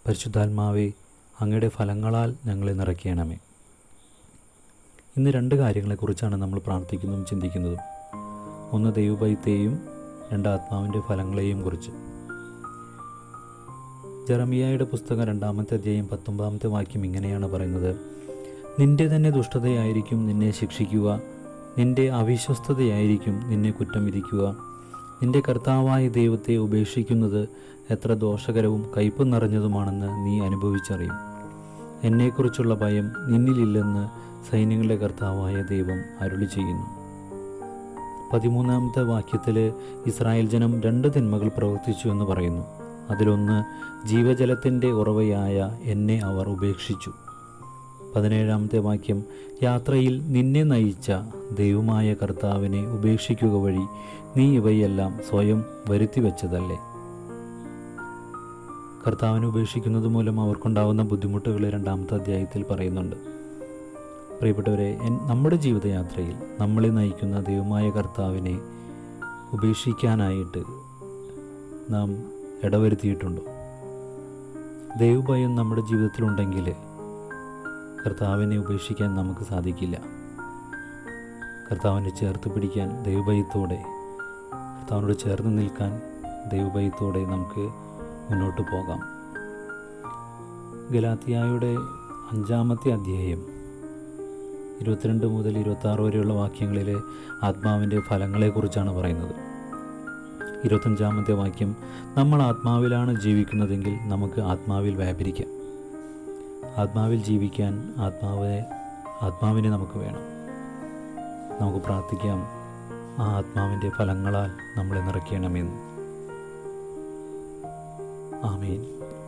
പരിശുദ്ധാത്മാവെ അങ്ങയുടെ ഫലങ്ങളാൽ ഞങ്ങളെ നിറയ്ക്കണമേ ഇന്ന് രണ്ട് കാര്യങ്ങളെക്കുറിച്ചാണ് നമ്മൾ പ്രാർത്ഥിക്കുന്നതും ചിന്തിക്കുന്നതും ഒന്ന് ദൈവഭയത്തെയും രണ്ട് ആത്മാവിൻ്റെ ഫലങ്ങളെയും കുറിച്ച് ജെറമിയായുടെ പുസ്തകം രണ്ടാമത്തെ അധ്യായം പത്തൊമ്പതാമത്തെ വാക്യം ഇങ്ങനെയാണ് പറയുന്നത് നിന്റെ തന്നെ ദുഷ്ടതയായിരിക്കും നിന്നെ ശിക്ഷിക്കുക നിന്റെ അവിശ്വസ്തതയായിരിക്കും നിന്നെ കുറ്റം വിധിക്കുക നിന്റെ കർത്താവായ ദൈവത്തെ ഉപേക്ഷിക്കുന്നത് എത്ര ദോഷകരവും കയ്പ് നിറഞ്ഞതുമാണെന്ന് നീ അനുഭവിച്ചറിയും എന്നെക്കുറിച്ചുള്ള ഭയം നിന്നിലില്ലെന്ന് സൈന്യങ്ങളുടെ കർത്താവായ ദൈവം അരുളി ചെയ്യുന്നു പതിമൂന്നാമത്തെ വാക്യത്തിൽ ഇസ്രായേൽ ജനം രണ്ട് തിന്മകൾ പ്രവർത്തിച്ചു എന്ന് പറയുന്നു അതിലൊന്ന് ജീവജലത്തിൻ്റെ ഉറവയായ എന്നെ അവർ ഉപേക്ഷിച്ചു പതിനേഴാമത്തെ വാക്യം യാത്രയിൽ നിന്നെ നയിച്ച ദൈവമായ കർത്താവിനെ ഉപേക്ഷിക്കുക വഴി നീ ഇവയെല്ലാം സ്വയം വരുത്തിവെച്ചതല്ലേ കർത്താവിനെ ഉപേക്ഷിക്കുന്നത് മൂലം അവർക്കുണ്ടാകുന്ന ബുദ്ധിമുട്ടുകൾ രണ്ടാമത്തെ അധ്യായത്തിൽ പറയുന്നുണ്ട് പ്രിയപ്പെട്ടവരെ എൻ- നമ്മുടെ ജീവിതയാത്രയിൽ നമ്മളെ നയിക്കുന്ന ദൈവമായ കർത്താവിനെ ഉപേക്ഷിക്കാനായിട്ട് നാം ഇടവരുത്തിയിട്ടുണ്ടോ ദൈവഭയം നമ്മുടെ ജീവിതത്തിലുണ്ടെങ്കിൽ കർത്താവിനെ ഉപേക്ഷിക്കാൻ നമുക്ക് സാധിക്കില്ല കർത്താവിനെ ചേർത്ത് പിടിക്കാൻ ദൈവഭയത്തോടെ കർത്താവിനോട് ചേർന്ന് നിൽക്കാൻ ദൈവഭയത്തോടെ നമുക്ക് മുന്നോട്ട് പോകാം ഗലാത്തിയായുടെ അഞ്ചാമത്തെ അധ്യായം ഇരുപത്തിരണ്ട് മുതൽ ഇരുപത്തി ആറ് വരെയുള്ള വാക്യങ്ങളിൽ ആത്മാവിൻ്റെ ഫലങ്ങളെക്കുറിച്ചാണ് പറയുന്നത് ഇരുപത്തഞ്ചാമത്തെ വാക്യം നമ്മൾ ആത്മാവിലാണ് ജീവിക്കുന്നതെങ്കിൽ നമുക്ക് ആത്മാവിൽ വ്യാപരിക്കാം ആത്മാവിൽ ജീവിക്കാൻ ആത്മാവിനെ ആത്മാവിനെ നമുക്ക് വേണം നമുക്ക് പ്രാർത്ഥിക്കാം ആ ആത്മാവിൻ്റെ ഫലങ്ങളാൽ നമ്മളെ നിറയ്ക്കണമെന്ന് ആമേൻ